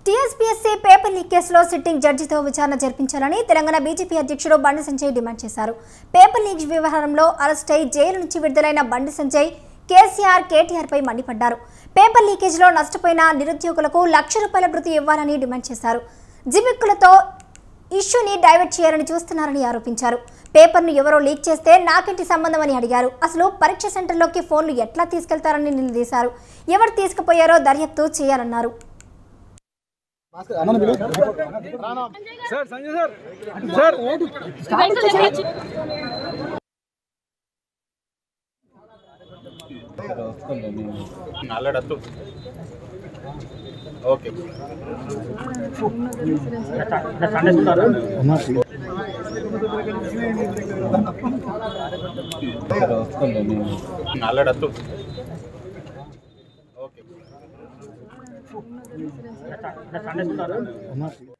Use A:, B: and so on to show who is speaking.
A: TSPSC paper leak కేసులో sitting జడ్జితో విచారణ జరిపించాలని తెలంగాణ బీజేపీ అధ్యక్షుడు బండి సంజయ్ డిమాండ్ చేశారు పేపర్ లీక్ వ్యవహారంలో అరెస్ట్ అయి జైలు నుంచి విడుదలైన బండి సంజయ్ కేసీఆర్ కేటీఆర్ పై మండిపడ్డారు పేపర్ లీకేజ్లో నష్టపోయిన నిరుద్యోగులకు లక్ష రూపాయల భృతి ఇవ్వాలని డిమాండ్ చేశారు జిమిక్కులతో ఇష్యూని డైవర్ట్ చేయాలని చూస్తున్నారని ఆరోపించారు పేపర్ను ఎవరో లీక్ చేస్తే నాకేంటి సంబంధం అని అడిగారు అసలు పరీక్ష సెంటర్లోకి ఫోన్లు ఎట్లా తీసుకెళ్తారని నిలదీశారు ఎవరు తీసుకుపోయారో దర్యాప్తు చేయాలన్నారు
B: సార్ సంజయ్ సార్ సార్
C: నల్లడత్తు ఓకే నల్లడత్తు ఓకే